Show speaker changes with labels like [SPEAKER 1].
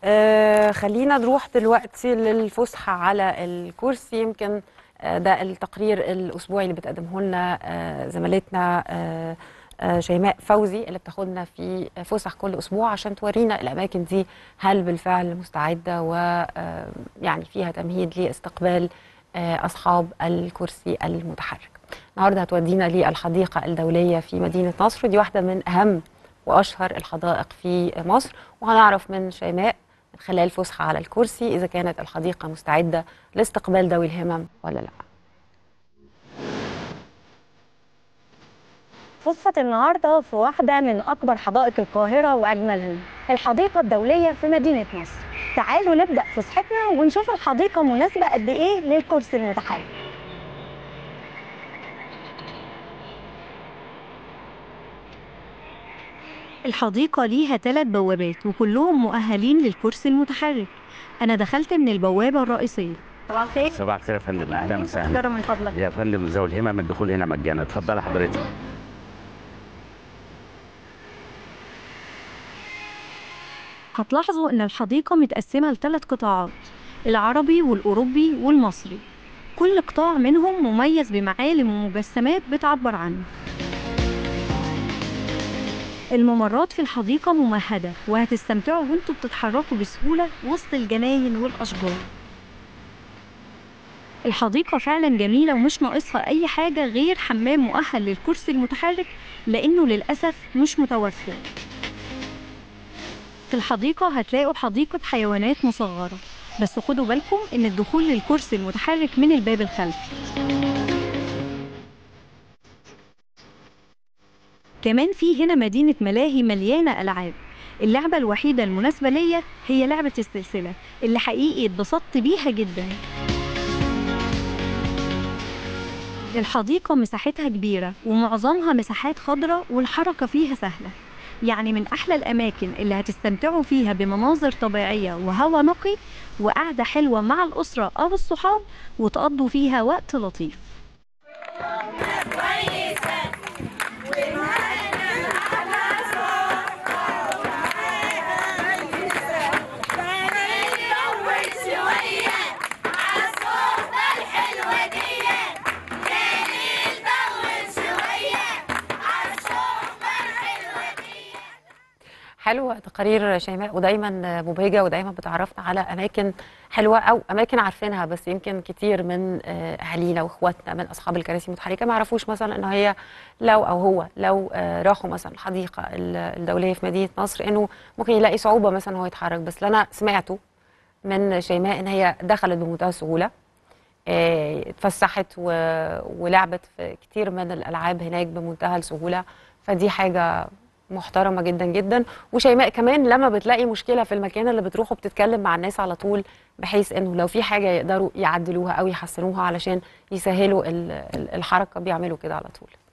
[SPEAKER 1] آه خلينا نروح دلوقتي للفسحة على الكرسي يمكن آه ده التقرير الأسبوعي اللي بتقدمه لنا آه زميلتنا آه آه شيماء فوزي اللي بتاخدنا في فسح كل أسبوع عشان تورينا الأماكن دي هل بالفعل مستعدة ويعني فيها تمهيد لاستقبال آه أصحاب الكرسي المتحرك النهارده هتودينا للحديقة الدولية في مدينة نصر دي واحدة من أهم واشهر الحدائق في مصر وهنعرف من شيماء من خلال فسحه على الكرسي اذا كانت الحديقه مستعده لاستقبال ذوي الهمم ولا لا
[SPEAKER 2] فسحة النهارده في واحدة من أكبر حدائق القاهرة وأجملها الحديقة الدولية في مدينة نصر تعالوا نبدأ فسحتنا ونشوف الحديقة مناسبة قد إيه للكرسي المتحرك الحديقة ليها ثلاث بوابات وكلهم مؤهلين للكرسي المتحرك أنا دخلت من البوابة الرئيسية طبعا الخير
[SPEAKER 3] صباح الخير يا فندم اهلا وسهلا
[SPEAKER 2] شكرا من فضلك
[SPEAKER 3] يا فندم ذوي الهمم الدخول هنا مجانا اتفضل حضرتك
[SPEAKER 2] هتلاحظوا إن الحديقة متقسمة لثلاث قطاعات العربي والأوروبي والمصري كل قطاع منهم مميز بمعالم ومجسمات بتعبر عنه الممرات في الحديقة ممهدة وهتستمتعوا وانتوا بتتحركوا بسهولة وسط الجناين والأشجار الحديقة فعلا جميلة ومش ناقصها أي حاجة غير حمام مؤهل للكرسي المتحرك لأنه للأسف مش متوفر في الحديقة هتلاقوا حديقة حيوانات مصغرة بس خدوا بالكم إن الدخول للكرسي المتحرك من الباب الخلفي كمان في هنا مدينة ملاهي مليانة ألعاب اللعبة الوحيدة المناسبة ليا هي لعبة السلسلة اللي حقيقي اتبسطت بيها جدا الحديقة مساحتها كبيرة ومعظمها مساحات خضراء والحركة فيها سهلة يعني من أحلى الأماكن اللي هتستمتعوا فيها بمناظر طبيعية وهواء نقي وقعدة حلوة مع الأسرة أو الصحاب وتقضوا فيها وقت لطيف
[SPEAKER 1] حلوة تقارير شيماء ودايما مبهجة ودايما بتعرفنا على أماكن حلوة أو أماكن عارفينها بس يمكن كتير من أهالينا وإخواتنا من أصحاب الكراسي المتحركة ما يعرفوش مثلا إن هي لو أو هو لو راحوا مثلا الحديقة الدولية في مدينة نصر إنه ممكن يلاقي صعوبة مثلا هو يتحرك بس اللي أنا سمعته من شيماء إن هي دخلت بمنتهى السهولة اتفسحت ولعبت في كتير من الألعاب هناك بمنتهى السهولة فدي حاجة محترمه جدا جدا وشيماء كمان لما بتلاقي مشكله في المكان اللي بتروحه بتتكلم مع الناس على طول بحيث انه لو في حاجه يقدروا يعدلوها او يحسنوها علشان يسهلوا الحركه بيعملوا كده على طول